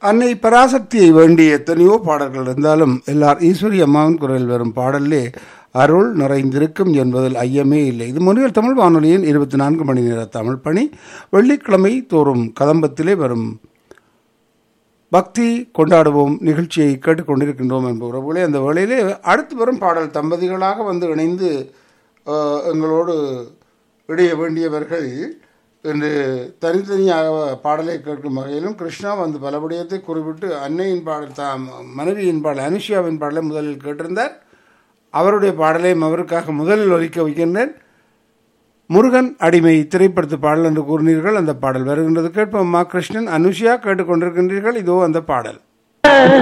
அன்னை பராசக்தியை வேண்டிய எத்தனையோ பாடல்கள் இருந்தாலும் எல்லார் ஈஸ்வரி அம்மாவின் குரலில் வரும் பாடலிலே அருள் நிறைந்திருக்கும் என்பதில் ஐயமே இல்லை இது முன்னில் தமிழ் வானொலியின் இருபத்தி நான்கு மணி நேர தமிழ் பணி வெள்ளிக்கிழமை தோறும் கதம்பத்திலே வரும் பக்தி கொண்டாடுவோம் நிகழ்ச்சியை கேட்டுக்கொண்டிருக்கின்றோம் என்ற உறவுகளே அந்த வேளையிலே அடுத்து வரும் பாடல் தம்பதிகளாக வந்து இணைந்து அஹ், எங்களோடு இடைய வேண்டியவர்கள் என்று தனித்தனியாக பாடலை கேட்கும் வகையிலும் கிருஷ்ணா வந்து பல விடயத்தை குறிப்பிட்டு அன்னையின் பாடல் தாம் மனைவியின் பாடல் அனுஷியாவின் பாடலை முதலில் கேட்டிருந்தார் அவருடைய பாடலையும் அவருக்காக முதலில் ஒலிக்க வைக்கின்றேன் முருகன் அடிமை திரைப்படத்து பாடல் என்று கூறினீர்கள் அந்த பாடல் வருகின்றது கேட்போம் அம்மா கிருஷ்ணன் அனுஷியா கேட்டுக்கொண்டிருக்கின்றீர்கள் இதோ அந்த பாடல்